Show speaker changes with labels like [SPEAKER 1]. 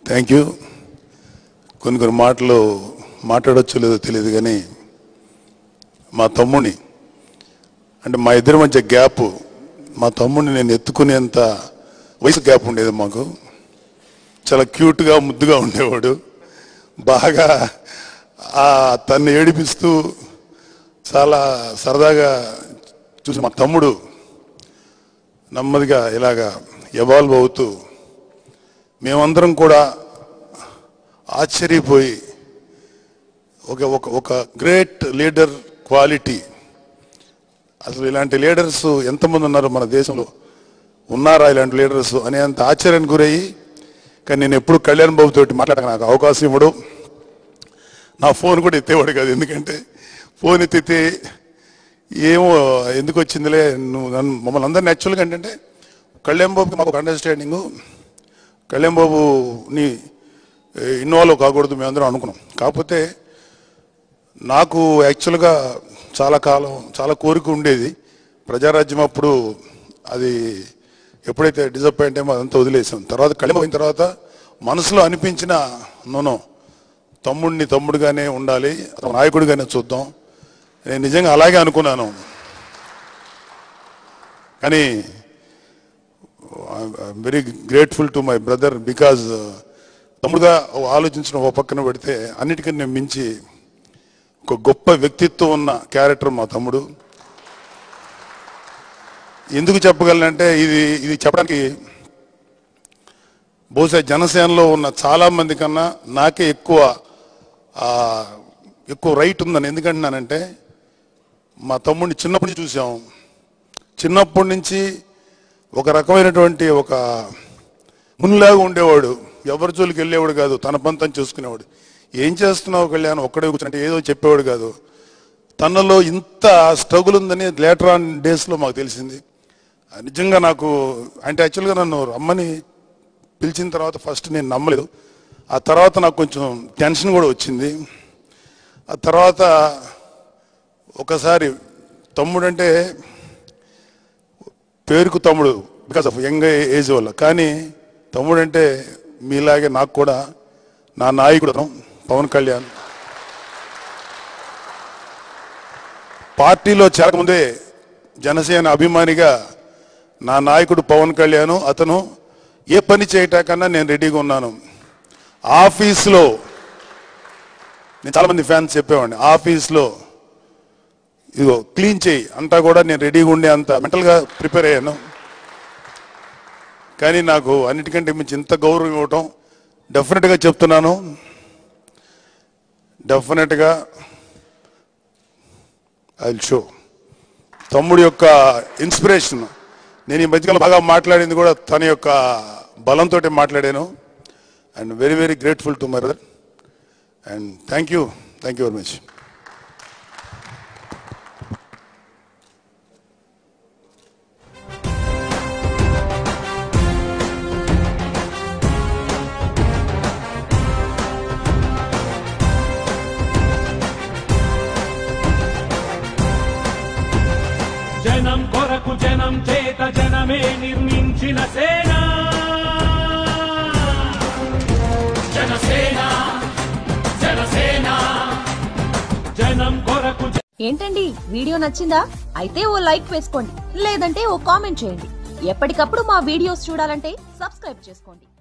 [SPEAKER 1] thank you కొన్ని కొన్ని మాటలు మాట్లాడొచ్చో లేదో తెలియదు కానీ మా తమ్ముడిని అంటే మా ఇద్దరి మధ్య గ్యాప్ మా తమ్ముడిని నేను ఎత్తుకునేంత వయసు గ్యాప్ ఉండేది మాకు చాలా క్యూట్గా ముద్దుగా ఉండేవాడు బాగా ఆ తన్ని ఏడిపిస్తూ చాలా సరదాగా చూసి మా తమ్ముడు నెమ్మదిగా ఇలాగా ఎవాల్వ్ అవుతూ మేమందరం కూడా ఆశ్చర్యపోయి ఒక ఒక ఒక గ్రేట్ లీడర్ క్వాలిటీ అసలు ఇలాంటి లీడర్స్ ఎంతమంది ఉన్నారు మన దేశంలో ఉన్నారా ఇలాంటి లీడర్స్ అనేంత ఆశ్చర్యానికి గురయ్యి కానీ నేను ఎప్పుడు కళ్యాణ్ బాబు తోటి మాట్లాడక నాకు అవకాశం ఇవ్వడు నా ఫోన్ కూడా ఎత్తేవాడు కాదు ఎందుకంటే ఫోన్ ఎత్తితే ఏమో ఎందుకు వచ్చిందిలే నువ్వు నన్ను మమ్మల్ని అందరినీ యాక్చువల్గా ఏంటంటే కళ్యాణ్ బాబుకి మాకు ఒక అండర్స్టాండింగు కళ్యాణ్ బాబుని ఇన్వాల్వ్ కాకూడదు మేమందరం అనుకున్నాం కాకపోతే నాకు యాక్చువల్గా చాలా కాలం చాలా కోరిక ఉండేది ప్రజారాజ్యం అప్పుడు అది ఎప్పుడైతే డిసప్పాయింట్ అయ్యో అదంతా వదిలేసాం తర్వాత కళ్యాణ్ పోయిన తర్వాత మనసులో అనిపించిన నూనె తమ్ముడిని తమ్ముడుగానే ఉండాలి అతను నాయకుడిగానే చూద్దాం నేను నిజంగా అలాగే అనుకున్నాను కానీ very grateful to my brother because తమ్ముడుగా ఆలోచించడం ఒక పక్కన పెడితే అన్నిటికన్నా మించి ఒక గొప్ప వ్యక్తిత్వం ఉన్న క్యారెక్టర్ మా తమ్ముడు ఎందుకు చెప్పగలనంటే ఇది ఇది చెప్పడానికి బహుశా జనసేనలో ఉన్న చాలా మంది కన్నా నాకే ఎక్కువ ఆ, ఎక్కువ రైట్ ఉందని ఎందుకంటున్నానంటే మా తమ్ముడిని చిన్నప్పటి నుంచి చూసాం చిన్నప్పటి నుంచి ఒక రకమైనటువంటి ఒక మునిలాగా ఉండేవాడు ఎవరి జోలికి వెళ్ళేవాడు కాదు తన పంతం చూసుకునేవాడు ఏం చేస్తున్నావు కళ్యాణ్ ఒక్కడే కూర్చుంటే ఏదో చెప్పేవాడు కాదు తనలో ఇంత స్ట్రగుల్ ఉందని లేటర్ ఆన్ డేస్లో మాకు తెలిసింది నిజంగా నాకు అంటే యాక్చువల్గా నన్ను రమ్మని పిలిచిన తర్వాత ఫస్ట్ నేను నమ్మలేదు ఆ తర్వాత నాకు కొంచెం టెన్షన్ కూడా వచ్చింది ఆ తర్వాత ఒకసారి తమ్ముడు అంటే పేరుకు తమ్ముడు బికాస్ ఆఫ్ యంగ్ ఏజ్ వల్ల కానీ తమ్ముడు అంటే మీలాగే నాకు కూడా నా నాయకుడు పవన్ కళ్యాణ్ పార్టీలో చేరకముందే జనసేన అభిమానిగా నా నాయకుడు పవన్ కళ్యాణ్ అతను ఏ పని చేయటాకన్నా నేను రెడీగా ఉన్నాను ఆఫీస్లో నేను చాలా మంది ఫ్యాన్స్ చెప్పేవాడిని ఆఫీస్లో ఇదిగో క్లీన్ చేయి అంతా కూడా నేను రెడీగా ఉండే అంత మెంటల్గా ప్రిపేర్ అయ్యాను కానీ నాకు అన్నిటికంటే మించి ఇంత గౌరవం ఇవ్వటం డెఫినెట్గా చెప్తున్నాను డెఫినెట్గా ఐ షో తమ్ముడి యొక్క ఇన్స్పిరేషన్ నేను ఈ మధ్యకాలం బాగా మాట్లాడింది కూడా తన యొక్క బలంతో మాట్లాడాను and very very grateful to my brother and thank you thank you very much
[SPEAKER 2] జనం కొరకు జనం చేత జనమే నిర్మించిన సేన జనసేన జనసేన జనం కొరకు జ-
[SPEAKER 3] ఏంటండి వీడియో నచ్చిందా అయితే ఓ లైక్ వేసుకోండి లేదంటే ఓ కామెంట్ చేయండి ఎప్పటికప్పుడు మా వీడియోస్ చూడాలంటే సబ్స్క్రైబ్ చేసుకోండి